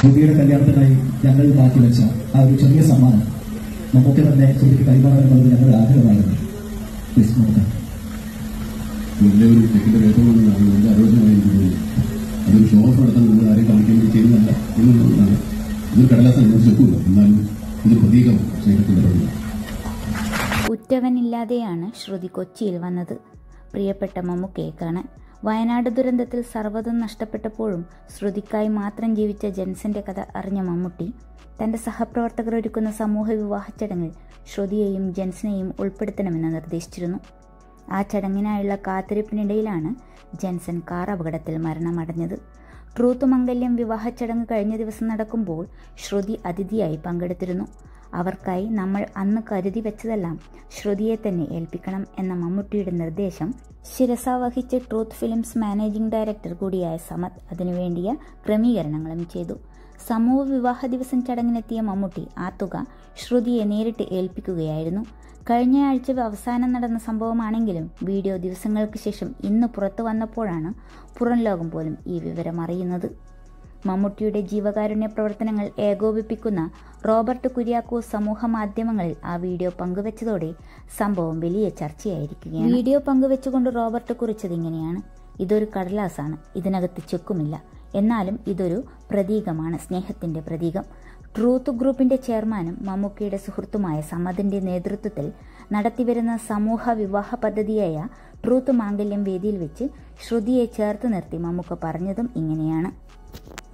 ശ്രുതിയുടെ കല്യാണത്തിനായി ഞങ്ങൾ മാറ്റി വെച്ച ആ ഒരു ചെറിയ സമ്മാനം നമുക്ക് തന്നെ ശ്രുതിക്ക് കൈമാറണമെന്നത് ഞങ്ങളുടെ ആഗ്രഹമായിരുന്നു പ്ലീസ് നോക്കാം എല്ലാവരും ചെക്കിന്റെ പേപ്പറുകൊണ്ടാണ് എന്റെ ആലോചനമായി എനിക്ക് തോന്നുന്നു അതൊരു ഷോ ഓഫ് നടത്താൻ നിങ്ങൾ ആരെയും കാണിക്കാൻ വേണ്ടി ചെയ്യുന്നതല്ല എന്നുള്ളതാണ് ഇതൊരു കടലാസം നിങ്ങൾ ചെക്കൂല എന്നാലും ഇത് പ്രതീകം സ്നേഹത്തിന്റെ പ്രതീകം ഉറ്റവനില്ലാതെയാണ് ശ്രുതി കൊച്ചിയിൽ വന്നത് പ്രിയപ്പെട്ട മമ്മൂക്കയെ കാണാൻ വയനാട് ദുരന്തത്തിൽ സർവ്വതും നഷ്ടപ്പെട്ടപ്പോഴും ശ്രുതിക്കായി മാത്രം ജീവിച്ച ജെൻസന്റെ കഥ അറിഞ്ഞ മമ്മൂട്ടി തന്റെ സഹപ്രവർത്തകർ ഒരുക്കുന്ന സമൂഹ വിവാഹ ചടങ്ങിൽ ശ്രുതിയെയും ജെൻസിനെയും ഉൾപ്പെടുത്തണമെന്ന് നിർദ്ദേശിച്ചിരുന്നു ആ ചടങ്ങിനായുള്ള കാത്തിരിപ്പിനിടയിലാണ് ജെൻസൻ കാർ അപകടത്തിൽ മരണമടഞ്ഞത് ട്രൂത്ത് മംഗല്യം വിവാഹ ചടങ്ങ് കഴിഞ്ഞ ദിവസം നടക്കുമ്പോൾ ശ്രുതി അതിഥിയായി പങ്കെടുത്തിരുന്നു അവർക്കായി നമ്മൾ അന്ന് കരുതി വെച്ചതെല്ലാം ശ്രുതിയെ തന്നെ ഏൽപ്പിക്കണം എന്ന മമ്മൂട്ടിയുടെ നിർദ്ദേശം ശിരസ വഹിച്ച് ട്രൂത്ത് ഫിലിംസ് മാനേജിംഗ് ഡയറക്ടർ കൂടിയായ സമത് അതിനുവേണ്ടിയ ക്രമീകരണങ്ങളും ചെയ്തു സമൂഹ വിവാഹ ദിവസം ചടങ്ങിനെത്തിയ മമ്മൂട്ടി ആ തുക ശ്രുതിയെ നേരിട്ട് ഏൽപ്പിക്കുകയായിരുന്നു കഴിഞ്ഞ ആഴ്ച അവസാനം നടന്ന സംഭവമാണെങ്കിലും വീഡിയോ ദിവസങ്ങൾക്ക് ശേഷം ഇന്ന് പുറത്തു വന്നപ്പോഴാണ് പുറം ലോകം പോലും ഈ വിവരം അറിയുന്നത് മമ്മൂട്ടിയുടെ ജീവകാരുണ്യ പ്രവർത്തനങ്ങൾ ഏകോപിപ്പിക്കുന്ന റോബർട്ട് കുര്യാക്കോസ് സമൂഹ മാധ്യമങ്ങളിൽ ആ വീഡിയോ പങ്കുവച്ചതോടെ സംഭവം വലിയ ചർച്ചയായിരിക്കുകയാണ് വീഡിയോ പങ്കുവെച്ചുകൊണ്ട് റോബർട്ട് കുറിച്ചത് ഇങ്ങനെയാണ് ഇതൊരു കടലാസാണ് ഇതിനകത്ത് ചെക്കുമില്ല എന്നാലും ഇതൊരു പ്രതീകമാണ് സ്നേഹത്തിന്റെ പ്രതീകം ട്രൂത്ത് ഗ്രൂപ്പിന്റെ ചെയർമാനും മമ്മൂക്കയുടെ സുഹൃത്തുമായ സമദിന്റെ നേതൃത്വത്തിൽ നടത്തിവരുന്ന സമൂഹ വിവാഹ പദ്ധതിയായ ട്രൂത്ത് മാംഗല്യം വേദിയിൽ വെച്ച് ശ്രുതിയെ ചേർത്ത് നിർത്തി മമ്മൂക്ക പറഞ്ഞതും ഇങ്ങനെയാണ്